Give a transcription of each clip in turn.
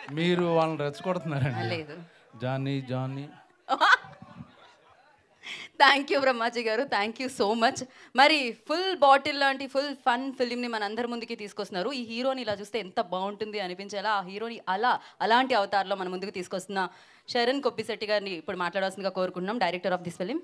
మీరు వాళ్ళని రెచ్చగొడుతున్నారండి లేదు Johnny Johnny thank you Brahmaji గారు థ్యాంక్ యూ సో మచ్ మరి ఫుల్ బాటిల్ లాంటి ఫుల్ ఫన్ ఫిల్మ్ని మన అందరి ముందుకి తీసుకొస్తున్నారు ఈ హీరోని ఇలా చూస్తే ఎంత బాగుంటుంది అనిపించేలా ఆ హీరోని అలా అలాంటి అవతారంలో మన ముందుకు తీసుకొస్తున్న శరణ్ కొప్పిశెట్టి గారిని ఇప్పుడు మాట్లాడాల్సిందిగా కోరుకుంటున్నాం డైరెక్టర్ ఆఫ్ దిస్ ఫిలిం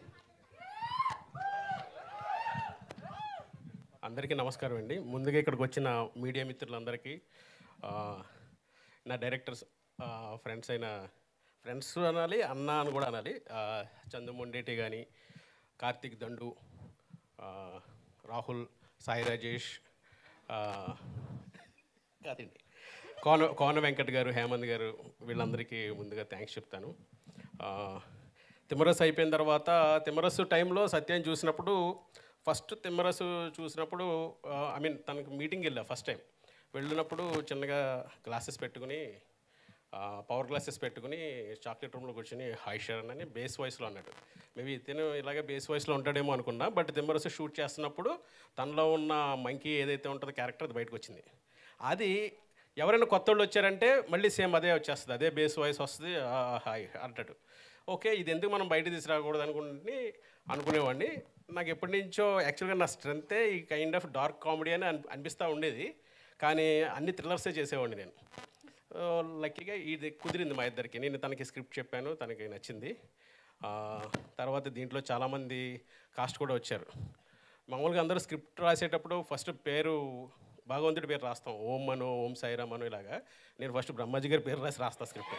అందరికీ నమస్కారం అండి ముందుగా ఇక్కడికి వచ్చిన మీడియా మిత్రులందరికీ ఆ, నా డైరెక్టర్స్ ఫ్రెండ్స్ అయిన ఫ్రెండ్స్ అనాలి అన్న అని కూడా అనాలి ఆ, చందుమొండేటి కానీ కార్తిక్ దండు ఆ, రాహుల్ సాయి రాజేష్ ఆ, కాదండి కోన కోన వెంకట్ గారు హేమంత్ గారు వీళ్ళందరికీ ముందుగా థ్యాంక్స్ చెప్తాను ఆ, తిమ్మరసు అయిపోయిన తర్వాత తిమ్మరసు టైంలో సత్యం చూసినప్పుడు ఫస్ట్ తిమ్మరసు చూసినప్పుడు ఐ మీన్ తనకు మీటింగ్ వెళ్ళా ఫస్ట్ టైం వెళ్ళినప్పుడు చిన్నగా గ్లాసెస్ పెట్టుకుని పవర్ గ్లాసెస్ పెట్టుకుని చాక్లెట్ రూమ్లో కూర్చొని హాయ్ షరణ్ అని బేస్ వాయిస్లో అన్నాడు మేబీ ఇతను ఇలాగే బేస్ వాయిస్లో ఉంటాడేమో అనుకున్నా బట్ తిమ్మరసు షూట్ చేస్తున్నప్పుడు తనలో ఉన్న మంకీ ఏదైతే ఉంటుందో క్యారెక్టర్ అది బయటకు వచ్చింది అది ఎవరైనా కొత్త వాళ్ళు వచ్చారంటే మళ్ళీ సేమ్ అదే వచ్చేస్తుంది అదే బేస్ వాయిస్ వస్తుంది "ఆ, హాయ్ అంటాడు ఓకే ఇది ఎందుకు మనం బయట తీసుకురాకూడదు అనుకుని అనుకునేవాడిని నాకు ఎప్పటి నుంచో యాక్చువల్గా నా స్ట్రెంతే ఈ కైండ్ ఆఫ్ డార్క్ కామెడీ అని అన్- అనిపిస్తూ ఉండేది కానీ అన్ని థ్రిల్లర్సే చేసేవాడిని నేను ఆ, లక్కీగా ఇది కుదిరింది మా ఇద్దరికి నేను తనకి స్క్రిప్ట్ చెప్పాను తనకి నచ్చింది ఆ, తర్వాత దీంట్లో చాలామంది కాస్ట్ కూడా వచ్చారు మామూలుగా అందరూ స్క్రిప్ట్ రాసేటప్పుడు ఫస్ట్ పేరు భగవంతుడి పేరు రాస్తాం ఓం అనో ఓం సాయిరామ్ అనో ఇలాగా నేను ఫస్ట్ బ్రహ్మాజీ గారి పేరు రాసి రాస్తా స్క్రిప్ట్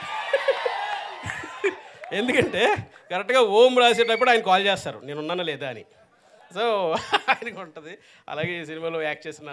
ఎందుకంటే కరెక్ట్గా ఓం రాసేటప్పుడు ఆయన కాల్ చేస్తారు నేను ఉన్నానా లేదా అని సో ఆయనకు ఉంటుంది అలాగే ఈ సినిమాలో యాక్ట్ చేసిన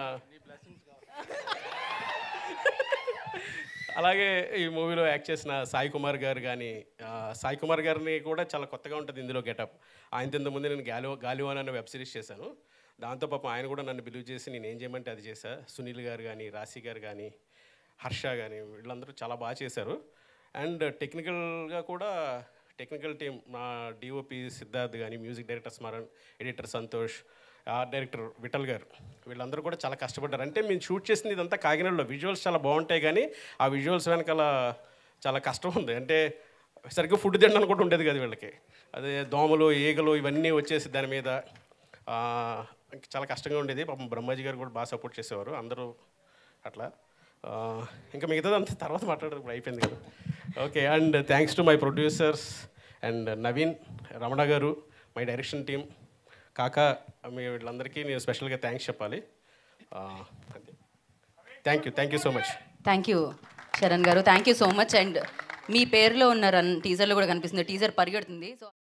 అలాగే ఈ మూవీలో యాక్ట్ చేసిన సాయి కుమార్ గారు కానీ ఆ, సాయి కుమార్ గారిని కూడా చాలా కొత్తగా ఉంటుంది ఇందులో గెటప్ ఆయన ఇంత ముందు నేను గాలి గాలివాన్ అనే వెబ్ సిరీస్ చేశాను దాంతో పాపం ఆయన కూడా నన్ను బిలీవ్ చేసి నేను ఏం చేయమంటే అది చేశా సునీల్ గారు కానీ రాశి గారు కానీ హర్ష కానీ వీళ్ళందరూ చాలా బాగా చేశారు అండ్ టెక్నికల్గా కూడా టెక్నికల్ టీం మా డిఓపి సిద్ధార్థ్ కానీ music director Smaran editor Santosh art director Vittal గారు వీళ్ళందరూ కూడా చాలా కష్టపడ్డారు అంటే మేము షూట్ చేసింది ఇదంతా కాకినాడలో విజువల్స్ చాలా బాగుంటాయి కానీ ఆ విజువల్స్ వెనకాల చాలా కష్టం ఉంది అంటే సరిగ్గా ఫుడ్ తినడానికి కూడా ఉండేది కదా వీళ్ళకి అదే దోమలు ఈగలు ఇవన్నీ వచ్చేసి దాని మీద ఆ, చాలా కష్టంగా ఉండేది పాపం బ్రహ్మాజీ గారు కూడా బాగా సపోర్ట్ చేసేవారు అందరూ అట్లా ఆ, ఇంకా మిగతాది అంతా తర్వాత మాట్లాడదు ఇప్పుడు అయిపోయింది కదా okay and thanks to my producers and Naveen Ramana గారు మై డైరెక్షన్ టీమ్ కాకా మీ వీళ్ళందరికీ నేను స్పెషల్గా థ్యాంక్స్ చెప్పాలి thank you thank you so much thank you Sharan గారు thank you so much and మీ పేరులో ఉన్న రన్ టీజర్లో కూడా కనిపిస్తుంది టీజర్ పరిగెడుతుంది సో